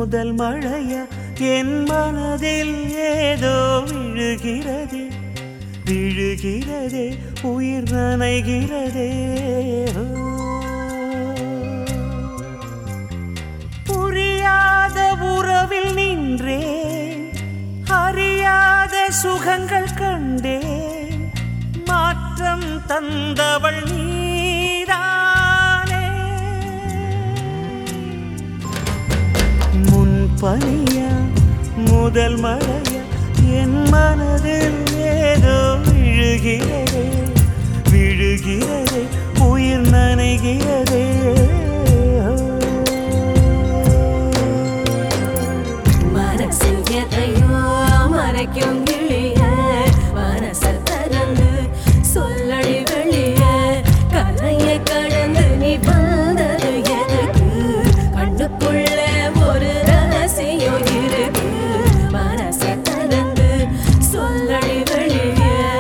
முதல் மழைய என் மனதில் ஏதோ விழுகிறதே விழுகிறதே உயிர் நனைகிறதே புரியாத உறவில் நின்றேன் அறியாத சுகங்கள் கண்டேன் மாற்றம் தந்தவள் நீதானே முன் பனியா முதல் மழையா என் மனதில் ஏதோ விழுகிறதே விழுகிறதே உயிர் நனைகிறதே மனசில் எதையோ மறைக்கும் கிளிய மனச திறந்து சொல்லடி வெளிய கரையை கடந்து நீ வந்தது எதுக்கு கண்ணுக்குள்ள ஒரு ரகசியம் இருக்கு மனச திறந்து சொல்லடி வெளிய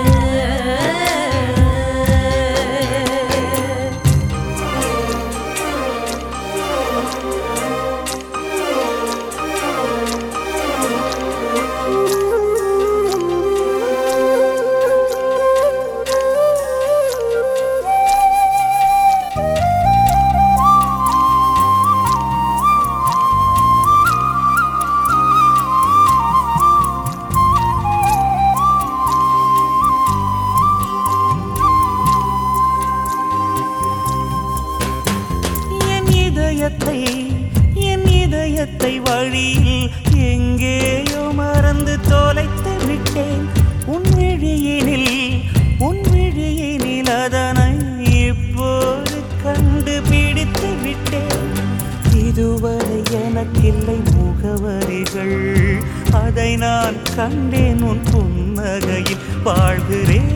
என் இதயத்தை என் இதயத்தை வழியில் எங்கேயோ மறந்து தொலைத்து விட்டேன் உன் விழியினில் உன் விழியினில் அதனை இப்போது கண்டுபிடித்து விட்டேன் இதுவரை எனக்கில்லை முகவரிகள் அதை நான் கண்டேன் உன் புன்னகையில் வாழ்கிறேன்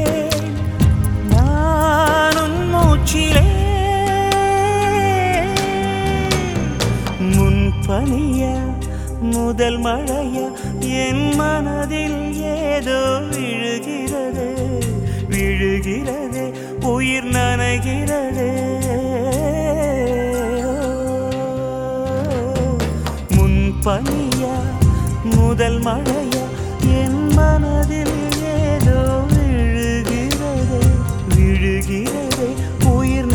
நானும் மூச்சிலே முன் பனியா முதல் மழையா என் மனதில் ஏதோ விழுகிறது விழுகிறது உயிர் நனைகிறது முன் பனியா முதல் மழையா என் மனதில் ஏதோ விழுகிறது விழுகிறது உயிர்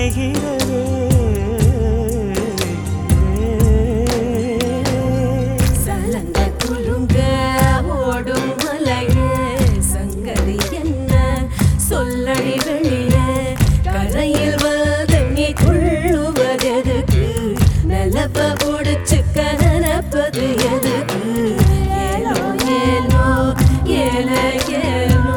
நனைகிறது சலங்க குலுங்க ஓடும் மலையே சங்கதி என்ன சொல்லடி வெளிய கரையில் வந்து நீ துள்ளுவதெதுக்கு நிலப்ப புடிச்சுக்க நினைப்பது எதுக்கு ஏலோ ஏலோ ஏல ஏலோ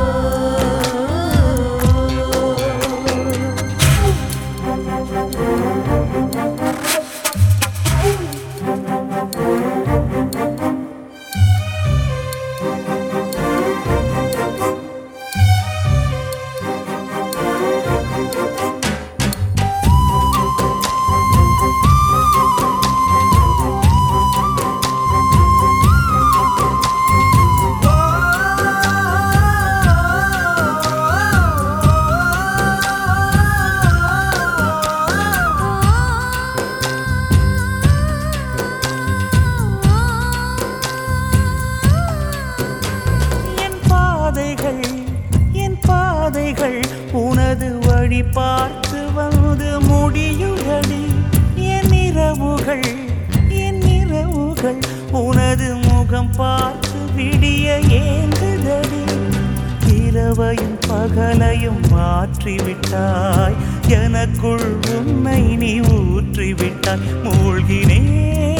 என் பாதைகள் என் பாதைகள் உனது வழி பார்த்து வந்து முடியுதடி என் இரவுகள் என் இரவுகள் உனது முகம் பார்த்து விடிய ஏங்குதடி இரவையும் பகலையும் மாற்றிவிட்டாய் எனக்குள் உன்னை நீ ஊற்றிவிட்டாய் மூழ்கினேன்